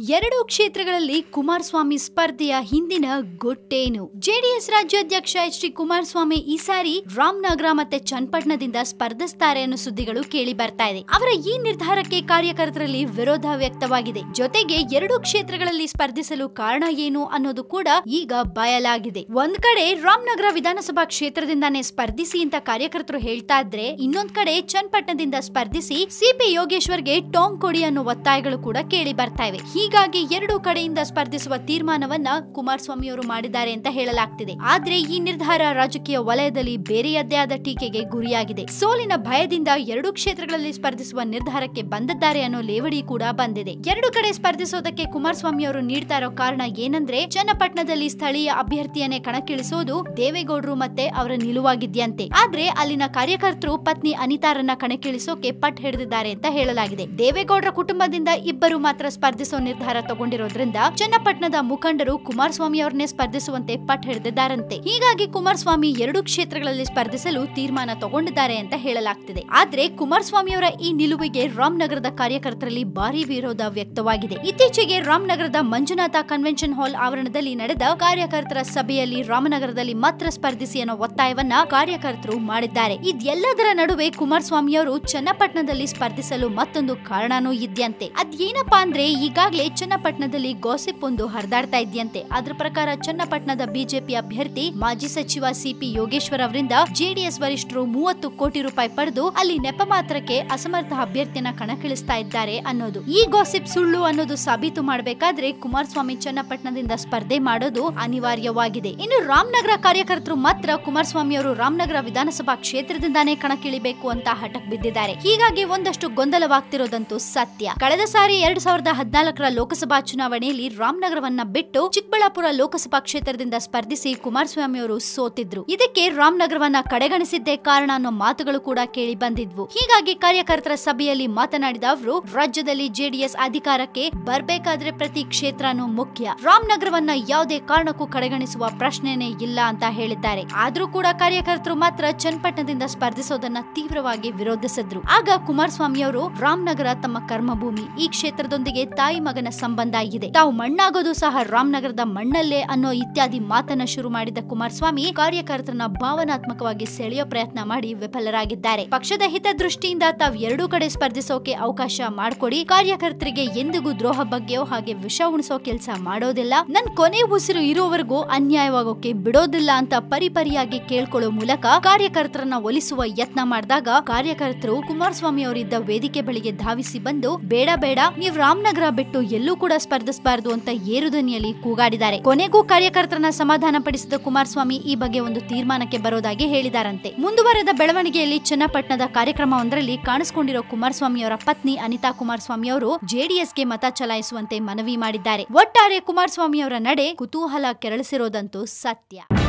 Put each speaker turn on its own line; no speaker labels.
ಎರಡು ಕ್ಷೇತ್ರಗಳಲ್ಲಿ ಕುಮಾರಸ್ವಾಮಿ ಸ್ಪರ್ಧೆಯ ಹಿಂದಿನ ಗೊಟ್ಟೇನು ಜೆಡಿಎಸ್ ರಾಜ್ಯಾಧ್ಯಕ್ಷ ಎಚ್ ಡಿ ಕುಮಾರಸ್ವಾಮಿ ಈ ಸಾರಿ ರಾಮನಗರ ಮತ್ತೆ ಚನ್ನಪಟ್ಟಣದಿಂದ ಸ್ಪರ್ಧಿಸ್ತಾರೆ ಅನ್ನೋ ಸುದ್ದಿಗಳು ಕೇಳಿ ಬರ್ತಾ ಇದೆ ಅವರ ಈ ನಿರ್ಧಾರಕ್ಕೆ ಕಾರ್ಯಕರ್ತರಲ್ಲಿ ವಿರೋಧ ವ್ಯಕ್ತವಾಗಿದೆ ಜೊತೆಗೆ ಎರಡು ಕ್ಷೇತ್ರಗಳಲ್ಲಿ ಸ್ಪರ್ಧಿಸಲು ಕಾರಣ ಏನು ಅನ್ನೋದು ಕೂಡ ಈಗ ಬಯಲಾಗಿದೆ ಒಂದ್ ಕಡೆ ರಾಮನಗರ ವಿಧಾನಸಭಾ ಕ್ಷೇತ್ರದಿಂದಾನೇ ಸ್ಪರ್ಧಿಸಿ ಅಂತ ಕಾರ್ಯಕರ್ತರು ಹೇಳ್ತಾ ಇದ್ರೆ ಇನ್ನೊಂದ್ ಕಡೆ ಚನ್ನಪಟ್ಟಣದಿಂದ ಸ್ಪರ್ಧಿಸಿ ಸಿಪಿ ಯೋಗೇಶ್ವರ್ಗೆ ಟಾಂಗ್ ಕೊಡಿ ಅನ್ನೋ ಒತ್ತಾಯಗಳು ಕೂಡ ಕೇಳಿ ಬರ್ತಾ ಇವೆ ಹೀಗಾಗಿ ಎರಡು ಕಡೆಯಿಂದ ಸ್ಪರ್ಧಿಸುವ ತೀರ್ಮಾನವನ್ನ ಕುಮಾರಸ್ವಾಮಿ ಅವರು ಮಾಡಿದ್ದಾರೆ ಅಂತ ಹೇಳಲಾಗ್ತಿದೆ ಆದ್ರೆ ಈ ನಿರ್ಧಾರ ರಾಜಕೀಯ ವಲಯದಲ್ಲಿ ಬೇರೆಯದ್ದೇ ಆದ ಟೀಕೆಗೆ ಗುರಿಯಾಗಿದೆ ಸೋಲಿನ ಭಯದಿಂದ ಎರಡು ಕ್ಷೇತ್ರಗಳಲ್ಲಿ ಸ್ಪರ್ಧಿಸುವ ನಿರ್ಧಾರಕ್ಕೆ ಬಂದಿದ್ದಾರೆ ಅನ್ನೋ ಲೇವಡಿ ಕೂಡ ಬಂದಿದೆ ಎರಡು ಕಡೆ ಸ್ಪರ್ಧಿಸೋದಕ್ಕೆ ಕುಮಾರಸ್ವಾಮಿ ಅವರು ನೀಡ್ತಾ ಇರೋ ಕಾರಣ ಏನಂದ್ರೆ ಚನ್ನಪಟ್ಟಣದಲ್ಲಿ ಸ್ಥಳೀಯ ಅಭ್ಯರ್ಥಿಯನ್ನೇ ಕಣಕ್ಕಿಳಿಸೋದು ದೇವೇಗೌಡರು ಮತ್ತೆ ಅವರ ನಿಲುವಾಗಿದ್ಯಂತೆ ಆದ್ರೆ ಅಲ್ಲಿನ ಕಾರ್ಯಕರ್ತರು ಪತ್ನಿ ಅನಿತಾರನ್ನ ಕಣಕ್ಕಿಳಿಸೋಕೆ ಪಟ್ ಹಿಡಿದಿದ್ದಾರೆ ಅಂತ ಹೇಳಲಾಗಿದೆ ದೇವೇಗೌಡರ ಕುಟುಂಬದಿಂದ ಇಬ್ಬರು ಮಾತ್ರ ಸ್ಪರ್ಧಿಸೋ ನಿರ್ಧಾರ ತಗೊಂಡಿರೋದ್ರಿಂದ ಚನ್ನಪಟ್ಟಣದ ಮುಖಂಡರು ಕುಮಾರಸ್ವಾಮಿ ಅವರನ್ನೇ ಸ್ಪರ್ಧಿಸುವಂತೆ ಪಟ್ ಹಿಡಿದಿದ್ದಾರಂತೆ ಹೀಗಾಗಿ ಕುಮಾರಸ್ವಾಮಿ ಎರಡು ಕ್ಷೇತ್ರಗಳಲ್ಲಿ ಸ್ಪರ್ಧಿಸಲು ತೀರ್ಮಾನ ತಗೊಂಡಿದ್ದಾರೆ ಅಂತ ಹೇಳಲಾಗ್ತಿದೆ ಆದ್ರೆ ಕುಮಾರಸ್ವಾಮಿ ಅವರ ಈ ನಿಲುವಿಗೆ ರಾಮನಗರದ ಕಾರ್ಯಕರ್ತರಲ್ಲಿ ಭಾರಿ ವಿರೋಧ ವ್ಯಕ್ತವಾಗಿದೆ ಇತ್ತೀಚೆಗೆ ರಾಮನಗರದ ಮಂಜುನಾಥ ಕನ್ವೆನ್ಷನ್ ಹಾಲ್ ಆವರಣದಲ್ಲಿ ನಡೆದ ಕಾರ್ಯಕರ್ತರ ಸಭೆಯಲ್ಲಿ ರಾಮನಗರದಲ್ಲಿ ಮಾತ್ರ ಸ್ಪರ್ಧಿಸಿ ಅನ್ನೋ ಒತ್ತಾಯವನ್ನ ಕಾರ್ಯಕರ್ತರು ಮಾಡಿದ್ದಾರೆ ಇದೆಲ್ಲದರ ನಡುವೆ ಕುಮಾರಸ್ವಾಮಿ ಅವರು ಚನ್ನಪಟ್ಟಣದಲ್ಲಿ ಸ್ಪರ್ಧಿಸಲು ಮತ್ತೊಂದು ಕಾರಣನೂ ಇದ್ಯಂತೆ ಅದೇನಪ್ಪಾ ಅಂದ್ರೆ ಈಗಾಗಲೇ ಚನ್ನಪಟ್ಟಣದಲ್ಲಿ ಗಾಸಿಪ್ ಒಂದು ಹರಿದಾಡ್ತಾ ಇದ್ಯಂತೆ ಅದ್ರ ಪ್ರಕಾರ ಚನ್ನಪಟ್ಟಣದ ಬಿಜೆಪಿ ಅಭ್ಯರ್ಥಿ ಮಾಜಿ ಸಚಿವ ಸಿಪಿ ಯೋಗೇಶ್ವರ್ ಅವರಿಂದ ಜೆಡಿಎಸ್ ವರಿಷ್ಠರು ಮೂವತ್ತು ಕೋಟಿ ರೂಪಾಯಿ ಪಡೆದು ಅಲ್ಲಿ ನೆಪ ಮಾತ್ರಕ್ಕೆ ಅಸಮರ್ಥ ಅಭ್ಯರ್ಥಿಯನ್ನ ಕಣಕ್ಕಿಳಿಸ್ತಾ ಇದ್ದಾರೆ ಅನ್ನೋದು ಈ ಗಾಸಿಪ್ ಸುಳ್ಳು ಅನ್ನೋದು ಸಾಬೀತು ಮಾಡಬೇಕಾದ್ರೆ ಕುಮಾರಸ್ವಾಮಿ ಚನ್ನಪಟ್ಟಣದಿಂದ ಸ್ಪರ್ಧೆ ಮಾಡೋದು ಅನಿವಾರ್ಯವಾಗಿದೆ ಇನ್ನು ರಾಮನಗರ ಕಾರ್ಯಕರ್ತರು ಮಾತ್ರ ಕುಮಾರಸ್ವಾಮಿ ಅವರು ರಾಮನಗರ ವಿಧಾನಸಭಾ ಕ್ಷೇತ್ರದಿಂದಾನೇ ಕಣಕ್ಕಿಳಿಬೇಕು ಅಂತ ಹಠಕ್ ಬಿದ್ದಿದ್ದಾರೆ ಹೀಗಾಗಿ ಒಂದಷ್ಟು ಗೊಂದಲವಾಗ್ತಿರೋದಂತೂ ಸತ್ಯ ಕಳೆದ ಸಾರಿ ಎರಡ್ ಸಾವಿರದ ಹದಿನಾಲ್ಕರ ಲೋಕಸಭಾ ಚುನಾವಣೆಯಲ್ಲಿ ರಾಮನಗರವನ್ನ ಬಿಟ್ಟು ಚಿಕ್ಕಬಳ್ಳಾಪುರ ಲೋಕಸಭಾ ಕ್ಷೇತ್ರದಿಂದ ಸ್ಪರ್ಧಿಸಿ ಕುಮಾರಸ್ವಾಮಿ ಅವರು ಸೋತಿದ್ರು ಇದಕ್ಕೆ ರಾಮನಗರವನ್ನ ಕಡೆಗಣಿಸಿದ್ದೇ ಕಾರಣ ಅನ್ನೋ ಮಾತುಗಳು ಕೂಡ ಕೇಳಿ ಬಂದಿದ್ವು ಹೀಗಾಗಿ ಕಾರ್ಯಕರ್ತರ ಸಭೆಯಲ್ಲಿ ಮಾತನಾಡಿದ ಅವರು ರಾಜ್ಯದಲ್ಲಿ ಜೆಡಿಎಸ್ ಅಧಿಕಾರಕ್ಕೆ ಬರ್ಬೇಕಾದ್ರೆ ಪ್ರತಿ ಕ್ಷೇತ್ರನೂ ಮುಖ್ಯ ರಾಮನಗರವನ್ನ ಯಾವುದೇ ಕಾರಣಕ್ಕೂ ಕಡೆಗಣಿಸುವ ಪ್ರಶ್ನೆನೇ ಇಲ್ಲ ಅಂತ ಹೇಳಿದ್ದಾರೆ ಆದ್ರೂ ಕೂಡ ಕಾರ್ಯಕರ್ತರು ಮಾತ್ರ ಚನ್ನಪಟ್ಟಣದಿಂದ ಸ್ಪರ್ಧಿಸೋದನ್ನ ತೀವ್ರವಾಗಿ ವಿರೋಧಿಸಿದ್ರು ಆಗ ಕುಮಾರಸ್ವಾಮಿ ಅವರು ರಾಮನಗರ ತಮ್ಮ ಕರ್ಮಭೂಮಿ ಈ ಕ್ಷೇತ್ರದೊಂದಿಗೆ ತಾಯಿ ಮಗನ ಸಂಬಂಧ ಇದೆ ತಾವು ಮಣ್ಣಾಗೋದು ಸಹ ರಾಮನಗರದ ಮಣ್ಣಲ್ಲೇ ಅನ್ನೋ ಇತ್ಯಾದಿ ಮಾತನ್ನ ಶುರು ಮಾಡಿದ ಕುಮಾರಸ್ವಾಮಿ ಕಾರ್ಯಕರ್ತರನ್ನ ಭಾವನಾತ್ಮಕವಾಗಿ ಸೆಳೆಯೋ ಪ್ರಯತ್ನ ಮಾಡಿ ವಿಫಲರಾಗಿದ್ದಾರೆ ಪಕ್ಷದ ಹಿತದೃಷ್ಟಿಯಿಂದ ತಾವ್ ಎರಡೂ ಕಡೆ ಸ್ಪರ್ಧಿಸೋಕೆ ಅವಕಾಶ ಮಾಡಿಕೊಡಿ ಕಾರ್ಯಕರ್ತರಿಗೆ ಎಂದಿಗೂ ದ್ರೋಹ ಬಗ್ಗೆಯೋ ಹಾಗೆ ವಿಷ ಉಣಿಸೋ ಕೆಲಸ ಮಾಡೋದಿಲ್ಲ ನನ್ ಕೊನೆ ಉಸಿರು ಇರೋವರೆಗೂ ಅನ್ಯಾಯವಾಗೋಕೆ ಬಿಡೋದಿಲ್ಲ ಅಂತ ಪರಿಪರಿಯಾಗಿ ಕೇಳ್ಕೊಳ್ಳೋ ಮೂಲಕ ಕಾರ್ಯಕರ್ತರನ್ನ ಒಲಿಸುವ ಯತ್ನ ಮಾಡಿದಾಗ ಕಾರ್ಯಕರ್ತರು ಕುಮಾರಸ್ವಾಮಿ ಅವರಿದ್ದ ವೇದಿಕೆ ಬಳಿಗೆ ಧಾವಿಸಿ ಬಂದು ಬೇಡ ಬೇಡ ನೀವ್ ರಾಮನಗರ ಬಿಟ್ಟು ಎಲ್ಲೂ ಕೂಡ ಸ್ಪರ್ಧಿಸಬಾರದು ಅಂತ ಏರುದನಿಯಲ್ಲಿ ಕೂಗಾಡಿದ್ದಾರೆ ಕೊನೆಗೂ ಕಾರ್ಯಕರ್ತರನ್ನ ಸಮಾಧಾನ ಪಡಿಸಿದ ಕುಮಾರಸ್ವಾಮಿ ಈ ಬಗ್ಗೆ ಒಂದು ತೀರ್ಮಾನಕ್ಕೆ ಬರೋದಾಗಿ ಹೇಳಿದಾರಂತೆ ಮುಂದುವರೆದ ಬೆಳವಣಿಗೆಯಲ್ಲಿ ಚನ್ನಪಟ್ಟಣದ ಕಾರ್ಯಕ್ರಮವೊಂದರಲ್ಲಿ ಕಾಣಿಸಿಕೊಂಡಿರೋ ಕುಮಾರಸ್ವಾಮಿ ಅವರ ಪತ್ನಿ ಅನಿತಾ ಕುಮಾರಸ್ವಾಮಿ ಅವರು ಜೆಡಿಎಸ್ಗೆ ಮತ ಚಲಾಯಿಸುವಂತೆ ಮನವಿ ಮಾಡಿದ್ದಾರೆ ಒಟ್ಟಾರೆ ಕುಮಾರಸ್ವಾಮಿ ಅವರ ನಡೆ ಕುತೂಹಲ ಕೆರಳಿಸಿರೋದಂತೂ ಸತ್ಯ